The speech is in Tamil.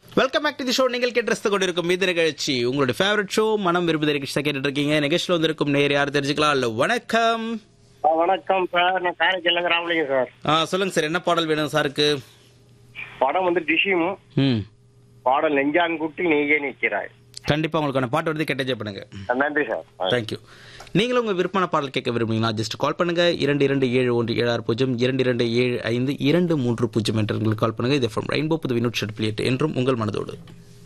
welcome back to the show நீங்கள் கேட்டு கொண்டிருக்கும் இந்த நிகழ்ச்சி உங்களுடைய ஃபேவரட் ஷோ மனம் விரும்புத நிகழ்ச்சி கேட்டுட்டு இருக்கீங்க நிகழ்ச்சியில் வந்திருக்கும் நேர் யார் தெரிஞ்சுக்கலாம் இல்ல வணக்கம் ஆ, வணக்கம் சார் நான் காரைக்கால் ராமலிங்கம் சார் ஆ, சொல்லுங்க சார் என்ன பாடல் வேணும் சாருக்கு படம் வந்து டிஷியும் ம் பாடல் நெஞ்சாங்குட்டில் நீயே நிற்கிறாய் கண்டிப்பா உங்களுக்கான பாட்டு வந்து கேட்டஜே பண்ணுங்க நன்றி சார் தேங்க்யூ நீங்களும் உங்க விருப்பமான பாடல் கேட்க விரும்புறீங்களா ஜஸ்ட் கால் பண்ணுங்க இரண்டு இரண்டு ஏழு ஒன்று ஏழு ஆறு பூஜ்ஜியம் இரண்டு இரண்டு ஏழு ஐந்து இரண்டு மூன்று பூஜ்ஜியம் என்று கால் பண்ணுங்க இது ஃப்ரம் ரெயின்போ புது வினோட் ஷெட் என்றும் உங்கள் மனதோடு